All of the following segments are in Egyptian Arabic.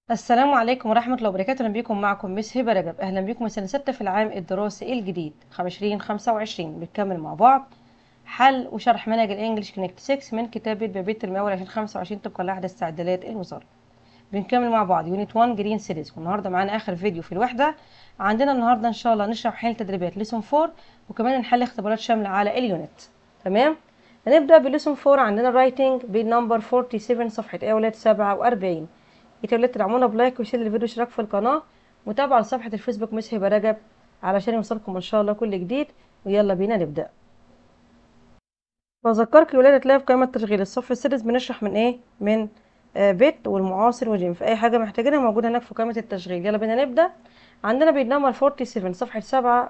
السلام عليكم ورحمة الله وبركاته أهلا بكم معكم مس هبة رجب أهلا بكم سنة ستة في العام الدراسي الجديد 2025 بنكمل مع بعض حل وشرح منهج الإنجليش كونكت 6 من كتابة بابيت الماول 2025 طبقا لأحدث تعديلات الوزارة بنكمل مع بعض يونت 1 جرين سيريز والنهارده معانا آخر فيديو في الوحدة عندنا النهارده إن شاء الله نشرح حل تدريبات ليسون 4 وكمان نحل اختبارات شاملة على اليونت تمام هنبدأ بليسون 4 عندنا رايتنج بالنمبر 47 صفحة إيه يا ولاد 47 يتولد تدعمونا بلايك وشير الفيديو اشتراك في القناة متابعة لصفحة الفيسبوك مس هبة رجب علشان يوصلكم ان شاء الله كل جديد ويلا بينا نبدأ بذكرك يا ولاد تلاقي في قائمة تشغيل الصف السادس بنشرح من ايه من آه بيت والمعاصر وجيم في اي حاجة محتاجينها موجودة هناك في قائمة التشغيل يلا بينا نبدأ عندنا بيت نمبر 47 صفحة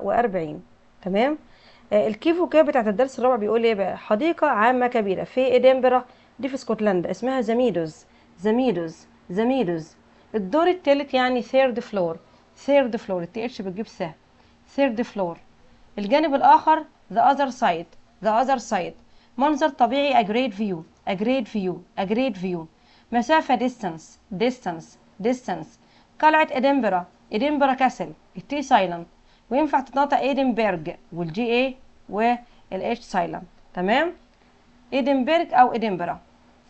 47 تمام آه الكيفو كاب بتاعت الدرس الرابع بيقول ايه بقى حديقة عامة كبيرة في ادنبرا دي في اسكتلندا اسمها زميدوز زميدوز زميدوز الدور التالت يعني ثيرد فلور ثيرد فلور التي اتش بتجيب سهم ثيرد فلور الجانب الاخر the other side the other side منظر طبيعي a great view a great view a great view مسافة distance distance distance قلعة ادنبرا ادنبرا كاسل التي سايلنت وينفع تتنطق ادنبرج والجي اي والاتش سايلنت تمام ادنبرج او ادنبرا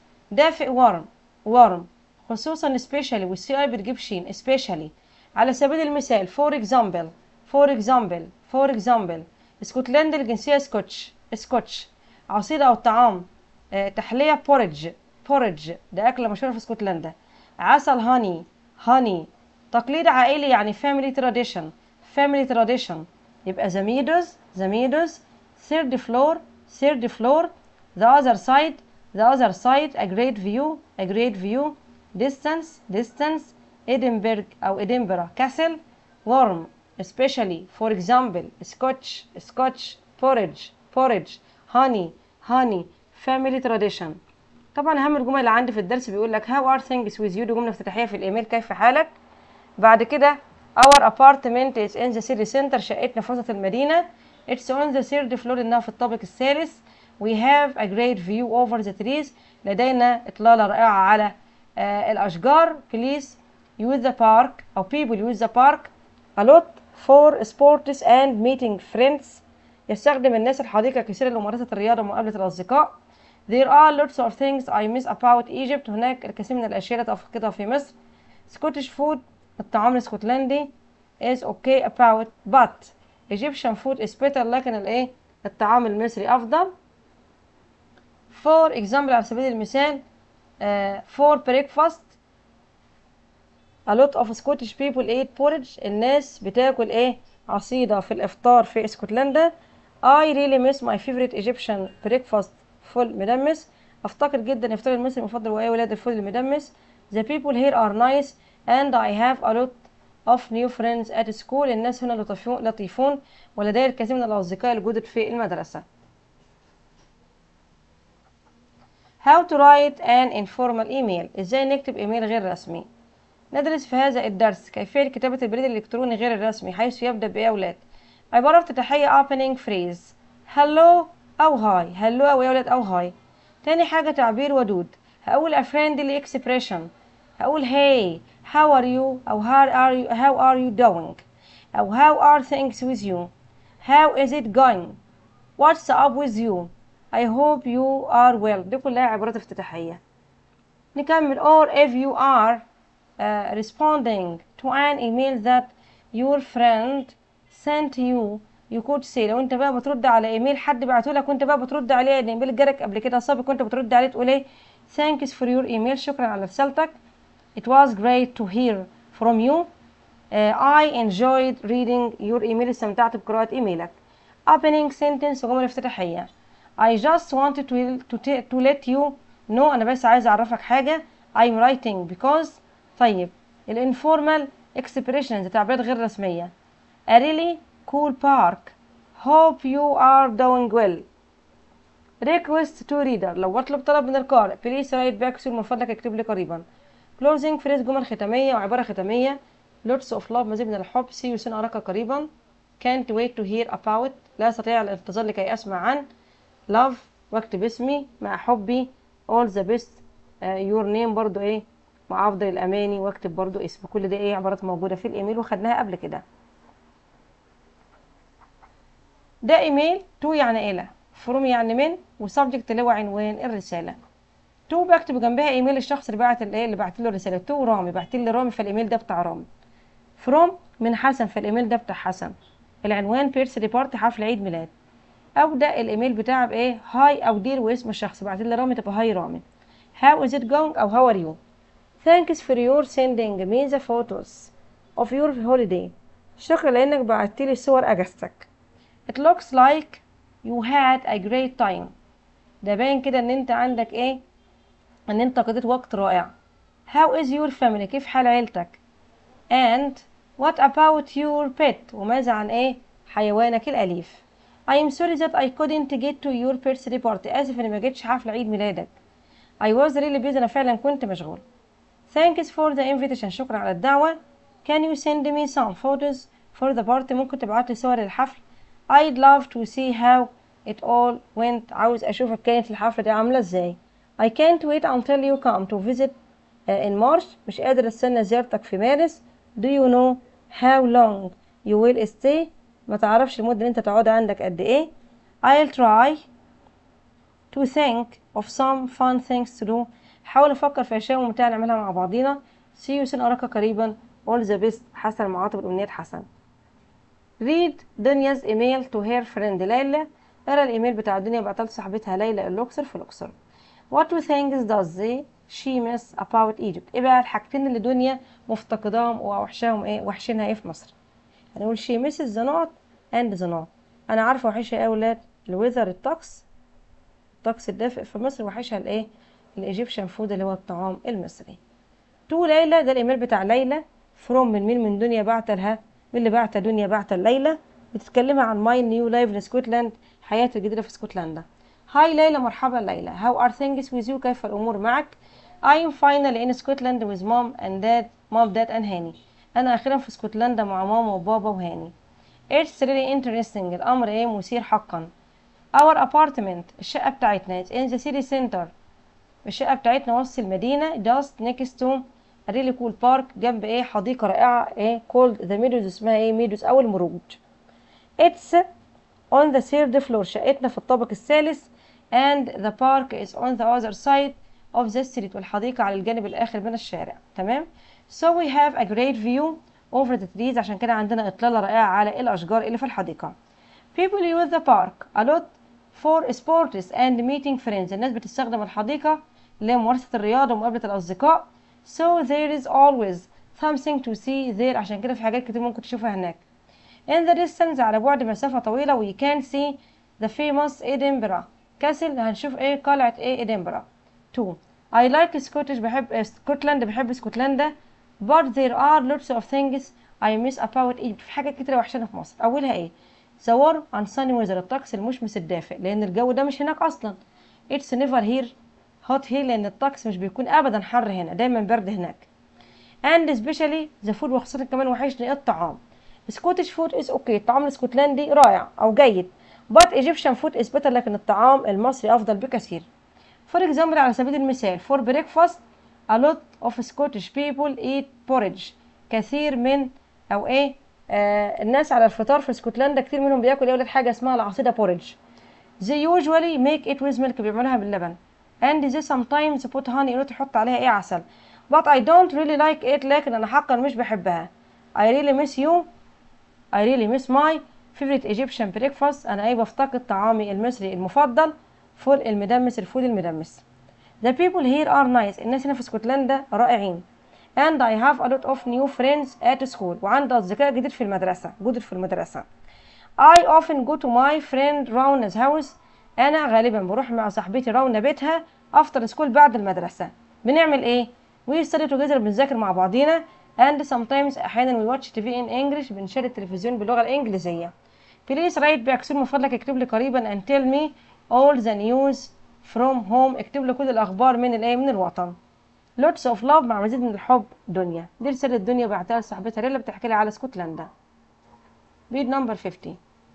دافئ وارم وارم خصوصا especially والسي اي بتجيب شين especially على سبيل المثال for example for example for example اسكتلندا الجنسية سكوتش سكوتش عصيدة أو طعام آه تحلية بوريدج بوريدج ده أكلة مشهورة في اسكتلندا عسل هاني هاني تقليد عائلي يعني family tradition family tradition يبقى زميدوز زميدوز third floor third floor the other side the other side a great view a great view distance distance Edinburgh أو Edinburgh castle warm especially for example scotch scotch porridge porridge honey honey family tradition طبعا أهم الجمل اللي عندي في الدرس بيقول لك how are things with you دي جملة افتتاحية في الإيميل كيف حالك بعد كده our apartment is in the city center شقتنا في وسط المدينة it's on the third floor إنها في الطابق الثالث we have a great view over the trees لدينا إطلالة رائعة على آه الأشجار please use the park أو people use the park a lot for sports and meeting friends يستخدم الناس الحديقة كثيرا لممارسة الرياضة ومقابلة الأصدقاء there are lots of things I miss about Egypt هناك الكثير من الأشياء التي أفقدها في مصر Scottish food الطعام الاسكتلندي is okay about but Egyptian food is better لكن الإيه الطعام المصري أفضل for example على سبيل المثال Uh, for breakfast a lot of Scottish people eat porridge الناس بتاكل ايه عصيدة في الافطار في اسكتلندا I really miss my favorite Egyptian breakfast فول مدمس افتقد جدا الافطار المصري المفضل وايه ولاد الفول المدمس the people here are nice and I have a lot of new friends at school الناس هنا لطيفون ولدي الكثير من الاصدقاء الجدد في المدرسة How to write an informal email ازاي نكتب ايميل غير رسمي ندرس في هذا الدرس كيفية كتابة البريد الإلكتروني غير الرسمي حيث يبدأ بإيه يا أولاد عبارة افتتاحية opening phrase hello أو hi hello أو يا أولاد أو hi تاني حاجة تعبير ودود هقول a friendly expression هقول hey how are you أو how are you how are you doing أو how are things with you how is it going what's up with you I hope you are well دي كلها عبارات افتتاحية نكمل or if you are uh, responding to an email that your friend sent you you could say لو انت بقى بترد على ايميل حد بعته لك وانت بقى بترد عليه الايميل جالك قبل كده سابق وانت بترد عليه تقول ايه thanks for your email شكرا على رسالتك it was great to hear from you uh, I enjoyed reading your email استمتعت بقراءة ايميلك opening sentence وجملة افتتاحية I just wanted to, to, to let you know أنا بس عايز أعرفك حاجة I'm writing because طيب الانفورمال expressions تعبيرات غير رسمية A really cool park Hope you are doing well Request to reader لو أطلب طلب من القارئ Please write back soon من فضلك اكتب لي قريبا Closing phrase جمل ختامية وعبارة ختامية Lots of love مزيد من الحب See you soon أراك قريبا Can't wait to hear about لا أستطيع الانتظار لكي أسمع عن love واكتب اسمي مع حبي all the best uh, your name برضو ايه مع افضل الاماني واكتب برضو اسم كل ده ايه عبارات موجوده في الايميل وخدناها قبل كده ده ايميل تو يعني الى فروم يعني من وسبجكت اللي هو عنوان الرساله تو بكتب جنبها ايميل الشخص اللي بعت الايه اللي بعت له الرساله تو رامي بعت لي رامي فالايميل ده بتاع رامي فروم من حسن فالايميل ده بتاع حسن العنوان بيرث بارتي حفل عيد ميلاد ابدا الايميل بتاعي بايه هاي او دير واسم الشخص بعت لي رامي تبقى هاي رامي how is it going او how are you thanks for your sending me the photos of your holiday شكرا لانك بعت لي صور اجازتك it looks like you had a great time ده باين كده ان انت عندك ايه ان انت قضيت وقت رائع how is your family كيف حال عيلتك and what about your pet وماذا عن ايه حيوانك الاليف I am sorry that I couldn't get to your birthday party اسف اني ما جيتش حفل عيد ميلادك I was really busy انا فعلا كنت مشغول Thanks for the invitation شكرا على الدعوة Can you send me some photos for the party ممكن تبعت لي صور للحفل I'd love to see how it all went عاوز أشوفك كانت الحفلة دي عاملة ازاي I can't wait until you come to visit uh, in March مش قادر استنى زيارتك في مارس Do you know how long you will stay ما تعرفش المدة اللي انت تقعد عندك قد ايه I'll try to think of some fun things to do حاول افكر في اشياء ممتعة نعملها مع بعضينا see you soon اراك قريبا all the best حسن معاطف الامنيات حسن read دنيا's email to her friend ليلى اقرا الايميل بتاع دنيا بعتها لصاحبتها ليلى الاقصر في الاقصر what two things does they she miss about Egypt ايه بقى الحاجتين اللي دنيا مفتقداهم ووحشاهم ايه وحشينها ايه في مصر هنقول she misses the not and the not انا عارفه وحشها ايه يا ولاد الويذر الطقس الطقس الدافئ في مصر وحشها الايه الايجيبشن فود اللي هو الطعام المصري تو ليلى ده الايميل بتاع ليلى فروم من مين من دنيا بعت لها مين اللي بعت دنيا بعت ليلى بتتكلمها عن ماي نيو لايف ان سكوتلاند حياتي الجديده في اسكتلندا هاي ليلى مرحبا ليلى هاو ار ثينجز ويز يو كيف الامور معك I am finally in Scotland with mom and dad mom dad and هاني انا اخيرا في اسكتلندا مع ماما وبابا وهاني It's really interesting الامر ايه مثير حقا Our apartment الشقة بتاعتنا is in the city center الشقة بتاعتنا وسط المدينة just next to a really cool park جنب ايه حديقة رائعة ايه called the meadows اسمها ايه meadows او المروج It's on the third floor شقتنا في الطابق الثالث and the park is on the other side of the street والحديقة على الجانب الآخر من الشارع تمام so we have a great view over the trees عشان كده عندنا إطلالة رائعة على الأشجار اللي في الحديقة people use the park a lot for sports and meeting friends الناس بتستخدم الحديقة لممارسة الرياضة ومقابلة الأصدقاء so there is always something to see there عشان كده في حاجات كتير ممكن تشوفها هناك in the distance على بعد مسافة طويلة we can see the famous Edinburgh كاسل هنشوف ايه قلعة ايه إدنبرا 2 I like Scottish بحب اسكتلندا بحب اسكتلندا but there are lots of things I miss about Egypt في حاجات كتير وحشانة في مصر أولها ايه the warm and sunny weather الطقس المشمس الدافئ لأن الجو ده مش هناك أصلا it's never here hot here لأن الطقس مش بيكون أبدا حر هنا دايما برد هناك and especially the food وخاصة كمان وحشني الطعام Scottish food is okay الطعام الاسكتلندي رائع أو جيد but Egyptian food is better لكن الطعام المصري أفضل بكثير for example على سبيل المثال for breakfast a lot of Scottish people eat porridge كثير من أو إيه آه الناس على الفطار في اسكتلندا كتير منهم بياكل يا ولاد حاجة اسمها العصيدة porridge they usually make it with milk بيعملوها باللبن and they sometimes put honey يقولوا تحط عليها إيه عسل but I don't really like it لكن أنا حقا مش بحبها I really miss you I really miss my favorite Egyptian breakfast أنا أي بفتقد طعامي المصري المفضل فول المدمس الفول المدمس The people here are nice الناس هنا في اسكتلندا رائعين and I have a lot of new friends at school وعندي أصدقاء جديد في المدرسة جدد في المدرسة I often go to my friend Rauna's house أنا غالبا بروح مع صاحبتي رونا بيتها after school بعد المدرسة بنعمل إيه؟ we study together بنذاكر مع بعضينا and sometimes أحيانا we watch TV in English بنشاهد التلفزيون باللغة الإنجليزية Please write بأكسور من فضلك اكتب لي قريبا and tell me all the news from home اكتب لي كل الأخبار من الإيه من الوطن lots of love مع مزيد من الحب دنيا دي رسالة دنيا بعتها لصاحبتها ليلى بتحكي لي على اسكتلندا بيد نمبر 50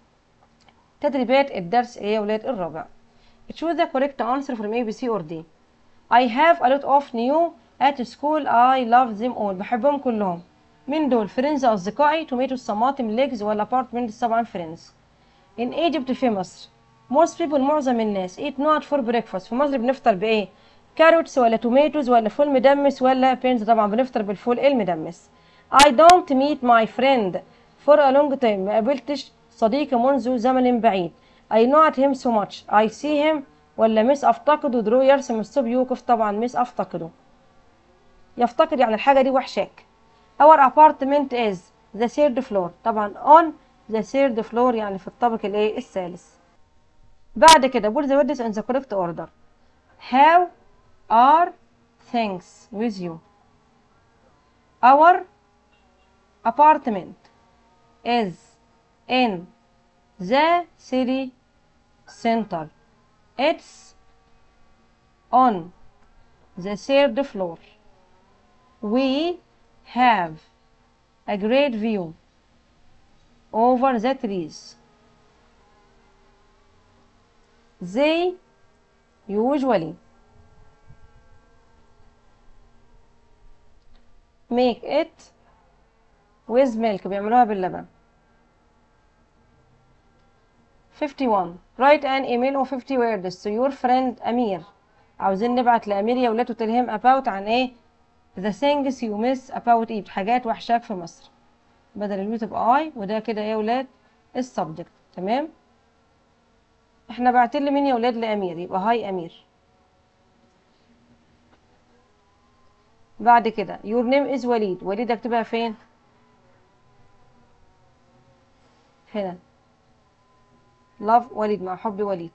تدريبات الدرس ايه يا ولاد الرابع choose the correct answer from A B C or D I have a lot of new at school I love them all بحبهم كلهم مين دول فريندز أصدقائي توميتوس طماطم ليجز ولا بارتمنتس طبعا فريندز in Egypt في مصر most people معظم الناس eat not for breakfast في مصر بنفطر بإيه كاروتس ولا توميتوز ولا فول مدمس ولا بينز طبعا بنفطر بالفول المدمس I don't meet my friend for a long time ما قابلتش صديقي منذ زمن بعيد I know at him so much I see him ولا مس أفتقده درو يرسم الصبي يوقف طبعا مس أفتقده يفتقد يعني الحاجة دي وحشاك Our apartment is the third floor طبعا on the third floor يعني في الطابق الايه الثالث بعد كده put the words in the correct order how are things with you our apartment is in the city center it's on the third floor we have a great view over the trees they usually make it with milk بيعملوها باللبن 51 write an email of 50 words to your friend أمير عاوزين نبعت لأمير يا ولاد تلهم about عن ايه the things you miss about Egypt حاجات وحشاك في مصر بدل اليو تبقى I وده كده يا ولاد السبجكت تمام احنا بعتلي مين يا ولاد لأمير يبقى هاي أمير بعد كده your name is وليد وليد اكتبها فين هنا love وليد مع حب وليد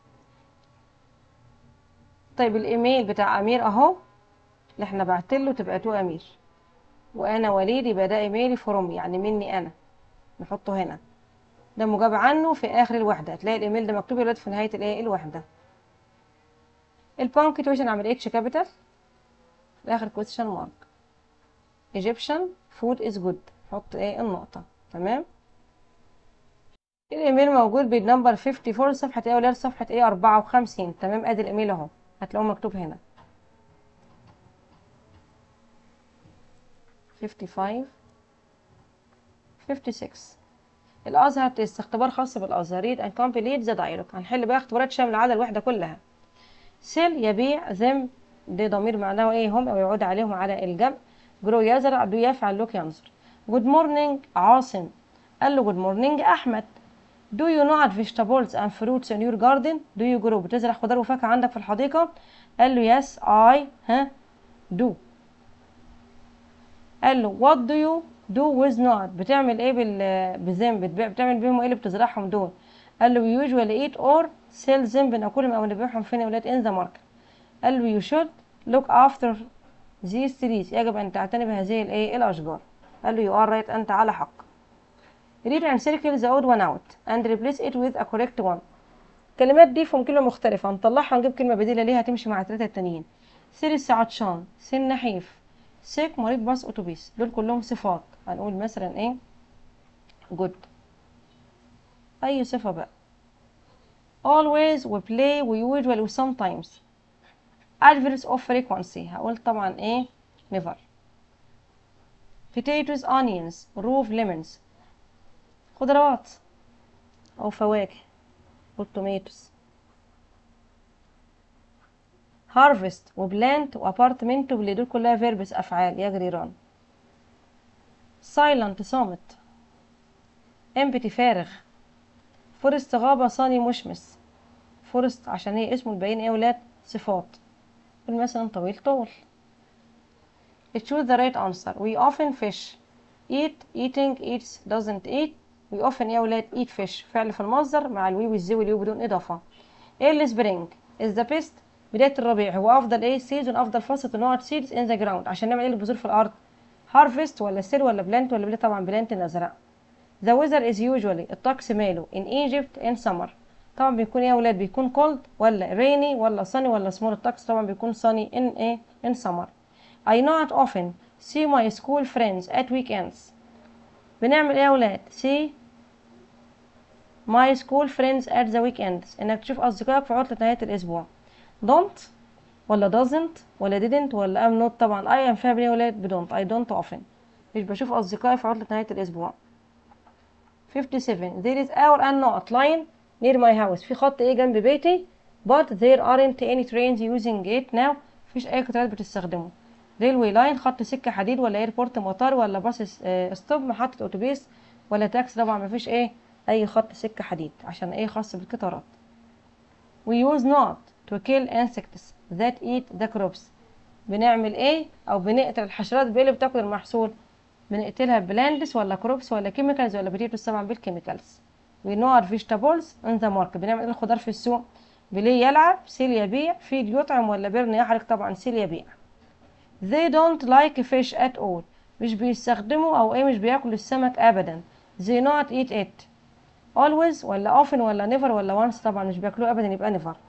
طيب الايميل بتاع امير اهو اللي احنا بعتله تبقى تو امير وانا وليد يبقى ده ايميلي فروم يعني مني انا نحطه هنا ده مجاب عنه في اخر الوحده هتلاقي الايميل ده مكتوب دلوقتي في نهايه الايه الوحده البانكتويشن اعمل اتش كابيتال في اخر كويستشن مارك Egyptian food is good حط ايه النقطه تمام الايميل موجود بالنمبر 54 صفحه ايه ولا صفحه ايه 54 تمام ادي الايميل اهو هتلاقوه مكتوب هنا 55 56 الازهر تيست اختبار خاص بالازهر ريد اند كومبليت ذا دايلوج هنحل بقى اختبارات شامله على الوحده كلها سيل يبيع ذم ده ضمير معناه ايه هم او يعود عليهم على الجمع جرو يزرع دو يفعل لوك ينظر جود مورنينج عاصم قال له جود مورنينج احمد Do you not vegetables and fruits in your garden? Do you grow بتزرع خضار وفاكهة عندك في الحديقة؟ قال له yes I ها do قال له what do you do with not بتعمل ايه بال بذم بتبيع بتعمل بيهم ايه اللي بتزرعهم دول؟ قال له we usually eat or sell them بناكلهم او نبيعهم فين يا ولاد in the market قال له you should look after these trees يجب ان تعتني بهذه الايه الاشجار قال له you are right انت على حق read and circle the odd one out and replace it with a correct one الكلمات دي فيهم كلمة مختلفة هنطلعها ونجيب كلمة بديلة ليها تمشي مع التلاتة التانيين سيرس عطشان سن نحيف سيك مريض باص اتوبيس دول كلهم صفات هنقول مثلا ايه good اي صفة بقى always و play و usual و sometimes adverbs of frequency هقول طبعا ايه never potatoes onions roof lemons خضروات او فواكه والتوميتوس هارفست وبلانت وابارتمنت واللي دول كلها فيربس افعال يجري ران سايلنت صامت امبتي فارغ فورست غابة صاني مشمس فورست عشان هي اسمه الباقيين ايه ولاد صفات قول مثلا طويل طول choose the right answer we often fish eat eating eats doesn't eat we often يا ولاد eat fish فعل في المصدر مع الوي والزي واليو بدون إضافة early spring is the best بداية الربيع هو أفضل إيه season أفضل فصل to نقعد seeds in the ground عشان نعمل إيه البذور في الأرض harvest ولا سيل ولا plant ولا بلاد طبعا plant الأزرق the weather is usually الطقس ماله in Egypt in summer طبعا بيكون إيه يا ولاد بيكون cold ولا rainy ولا sunny ولا small الطقس طبعا بيكون sunny in إيه in summer I not often see my school friends at weekends بنعمل ايه يا ولاد see my school friends at the weekends انك تشوف اصدقائك في عطلة نهاية الاسبوع don't ولا doesn't ولا didn't ولا am not طبعا I am فيها بني ولاد بدونت I don't often مش بشوف أصدقائي في عطلة نهاية الأسبوع 57 there is our and not line near my house في خط ايه جنب بيتي but there aren't any trains using it now مفيش أي قطارات بتستخدمه railway line خط سكة حديد ولا ايربورت مطار ولا باص ستوب محطة أتوبيس ولا تاكسي طبعا مفيش ايه أي خط سكة حديد عشان ايه خاص بالقطارات we use not to kill insects that eat the crops بنعمل ايه او بنقتل الحشرات بايه اللي بتاكل المحصول بنقتلها بلاندس ولا كروبس ولا كيميكالز ولا بتيتوس طبعا بالكيميكالز we know our vegetables in the market بنعمل ايه الخضار في السوق بليه يلعب سيل يبيع فيد يطعم ولا بيرن يحرق طبعا سيل يبيع they don't like fish at all مش بيستخدموا او ايه مش بياكلوا السمك ابدا they not eat it always ولا often ولا never ولا once طبعا مش بياكلوه ابدا يبقى never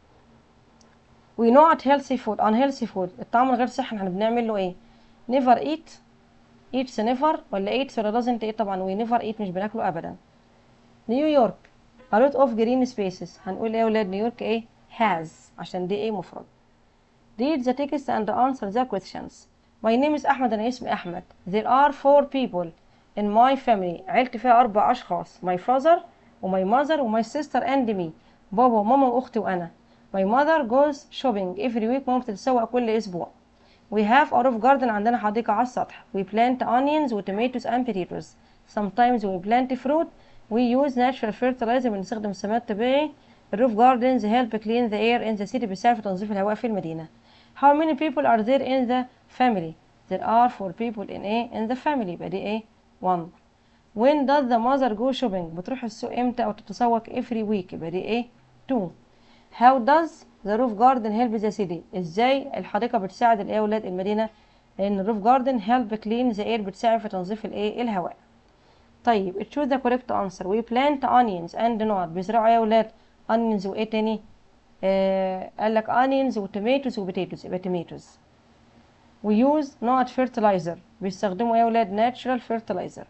we not healthy food unhealthy food الطعام الغير صحي احنا بنعمل له ايه never eat eats never ولا eats ولا doesn't eat طبعا we never eat مش بناكله ابدا نيويورك a lot of green spaces هنقول ايه يا ولاد نيويورك ايه has عشان دي ايه مفرد read the text and answer the questions my name is احمد انا اسمي احمد there are four people in my family عيلتي فيها اربع اشخاص my father وماي mother وماي sister and me بابا وماما واختي وانا my mother goes shopping every week ماما بتتسوق كل اسبوع we have a roof garden عندنا حديقة على السطح we plant onions و tomatoes and potatoes sometimes we plant fruit we use natural fertilizer بنستخدم سماد طبيعي الروف gardens help clean the air in the city بيساعد في تنظيف الهواء في المدينة how many people are there in the family there are four people in a in the family يبقى دي ايه one when does the mother go shopping بتروح السوق امتى او تتسوق every week يبقى دي ايه two how does the roof garden help the city ازاي الحديقة بتساعد الايه ولاد المدينة لان الروف garden help clean the air بتساعد في تنظيف الايه الهواء طيب choose the correct answer we plant onions and not بيزرعوا ايه يا ولاد onions وايه تاني آه قال لك onions وتوماتوز وبوتيتوز يبقى tomatoes we use not fertilizer بيستخدموا ايه يا ولاد natural fertilizer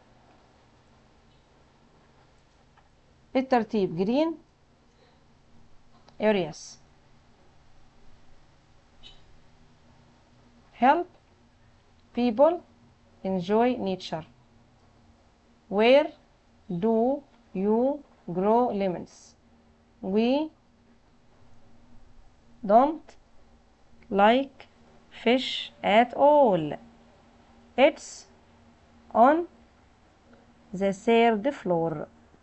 الترتيب green areas help people enjoy nature where do you grow lemons we don't like fish at all it's on the third floor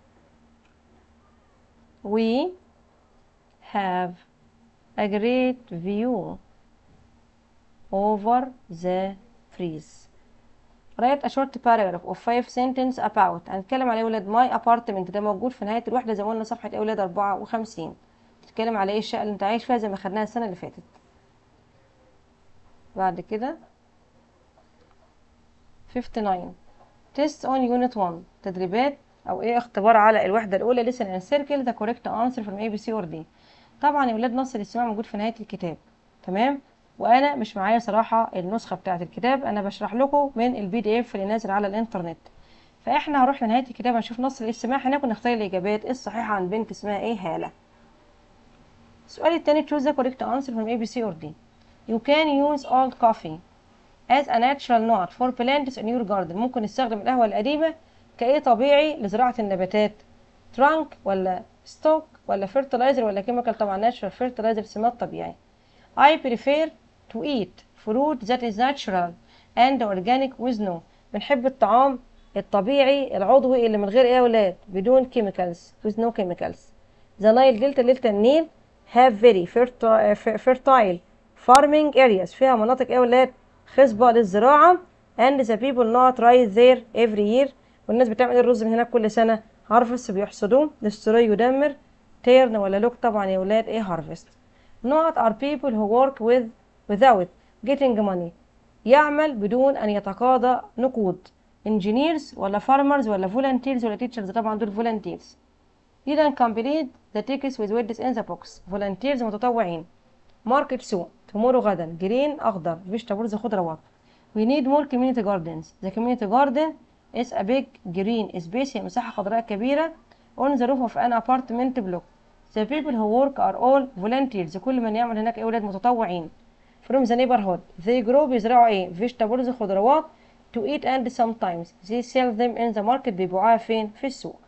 we have a great view over the trees write a short paragraph of five sentence about هنتكلم على ولاد my apartment ده موجود في نهاية الوحدة زي ما قلنا صفحة ايه ولاد أربعة وخمسين تتكلم على ايه الشقة اللي انت عايش فيها زي ما خدناها السنة اللي فاتت بعد كده 59 test on unit 1 تدريبات او ايه اختبار على الوحدة الأولى listen and circle the correct answer from A B C or D طبعا يا ولاد نص الاستماع موجود في نهاية الكتاب تمام وانا مش معايا صراحة النسخة بتاعة الكتاب انا بشرح لكم من البي دي اف اللي نازل على الانترنت فاحنا هنروح لنهاية الكتاب هنشوف نص الاستماع هناك ونختار الاجابات الصحيحة عن بنت اسمها ايه هالة السؤال التاني choose the correct answer from A B C or D you can use old coffee as a natural nut for plants in your garden ممكن نستخدم القهوة القديمة كايه طبيعي لزراعة النباتات trunk ولا stock ولا fertilizer ولا chemical طبعا natural fertilizer سماد طبيعي I prefer to eat fruit that is natural and organic with no بنحب الطعام الطبيعي العضوي اللي من غير ايه يا ولاد بدون chemicals with no chemicals the Nile Delta دلتا النيل have very fertile farming areas فيها مناطق ايه يا ولاد خصبة للزراعة and the people not right there every year والناس بتعمل الرز من هناك كل سنة harvest بيحصدوه destroy يدمر turn ولا look طبعا يا ولاد ايه harvest not are people who work with without getting money يعمل بدون أن يتقاضى نقود engineers ولا farmers ولا volunteers ولا teachers طبعا دول volunteers didn't complete the tickets with words in the box volunteers متطوعين market سوق tomorrow غدا green أخضر vegetables خضروات we need more community gardens the community garden is a big green space هي مساحة خضراء كبيرة on the roof of an apartment block the people who work are all volunteers كل من يعمل هناك ايه ولاد متطوعين from the neighborhood they grow بيزرعوا ايه vegetables خضروات to eat and sometimes they sell them in the market بيبيعوها فين في السوق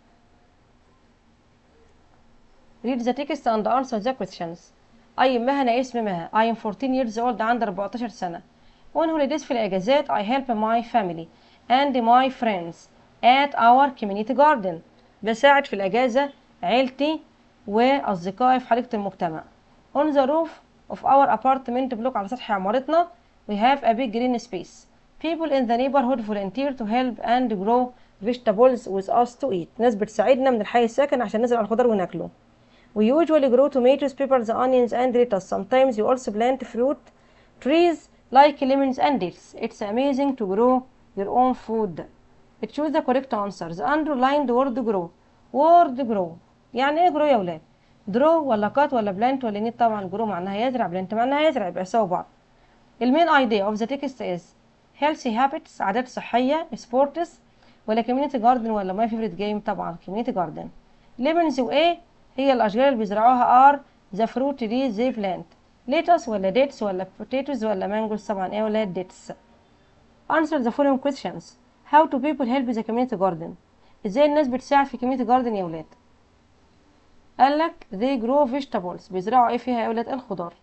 read the text and answer the questions أي مهنة اسم مها I am 14 years old عندي 14 سنة on holidays في الأجازات I help my family and my friends at our community garden بساعد في الأجازة عيلتي وأصدقائي في حديقة المجتمع on the roof of our apartment block على سطح عمارتنا we have a big green space people in the neighborhood volunteer to help and grow vegetables with us to eat ناس بتساعدنا من الحي الساكن عشان نزرع الخضار وناكله we usually grow tomatoes peppers onions and lettuce sometimes you also plant fruit trees like lemons and dates it's amazing to grow your own food choose the correct answers underlined word grow word grow يعني ايه grow يا ولاد draw ولا cut ولا plant ولا need طبعا grow معناها يزرع plant معناها يزرع يبقى يساوي بعض المين idea of the text is healthy habits عادات صحية sports ولا community garden ولا my favorite game طبعا community garden lemons وايه هي الأشجار اللي بيزرعوها are the fruit trees they plant lettuce ولا dates ولا potatoes ولا mangoes طبعا ايه ولا dates answer the following questions how do people help the community garden ازاي الناس بتساعد في community garden يا ولاد قالك they grow vegetables بيزرعوا ايه فيها يا ولاد الخضار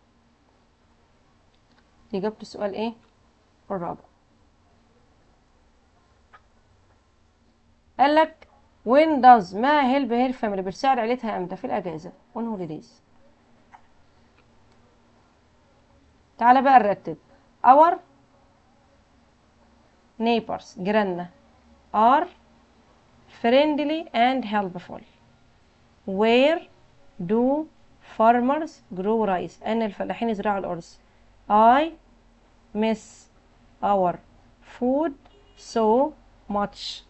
إجابة السؤال ايه الرابع قالك when does ما help her family بتساعد عيلتها امتى في الاجازة on holidays تعالى بقى نرتب our neighbors جيراننا are friendly and helpful where do farmers grow rice أن الفلاحين يزرعوا الأرز I miss our food so much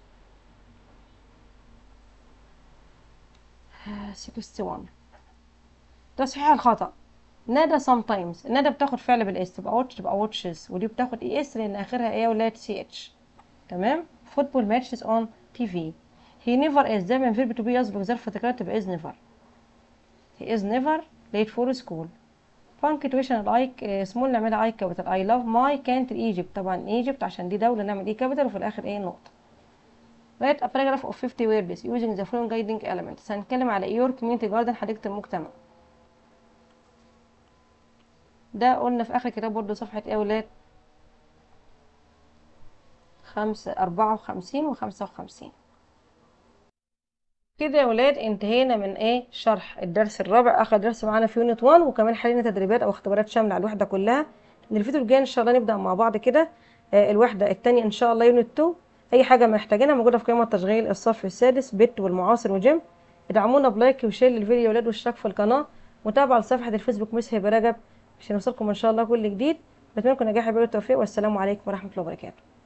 61 تصحيح الخطأ ندى sometimes ندى بتاخد فعل بالاس تبقى watch تبقى watches ودي بتاخد اي اس لان اخرها ايه ولاد سي اتش تمام football matches on TV he never is دايما verb to be يسبق ظرف تكرار تبقى is never he is never late for school punctuation like small نعملها I capital I love my country Egypt طبعا Egypt عشان دي دولة نعمل ايه capital وفي الاخر ايه نقطة write a paragraph of 50 words using the following guiding elements هنتكلم على your community garden حديقة المجتمع ده قلنا في اخر كتاب برضو صفحة ايه ولاد خمسة أربعة وخمسين وخمسة وخمسين كده يا ولاد انتهينا من ايه شرح الدرس الرابع اخر درس معانا في يونت 1 وكمان حلينا تدريبات او اختبارات شامله على الوحده كلها من الفيديو الجاي ان شاء الله نبدا مع بعض كده آه الوحده الثانيه ان شاء الله يونت 2 اي حاجه محتاجينها موجوده في قائمه تشغيل الصف السادس بت والمعاصر وجيم ادعمونا بلايك وشير للفيديو يا ولاد واشتراك في القناه متابعه لصفحه الفيسبوك مس هبه رجب عشان يوصلكم ان شاء الله كل جديد بتمنى لكم نجاح بالتوفيق والسلام عليكم ورحمه الله وبركاته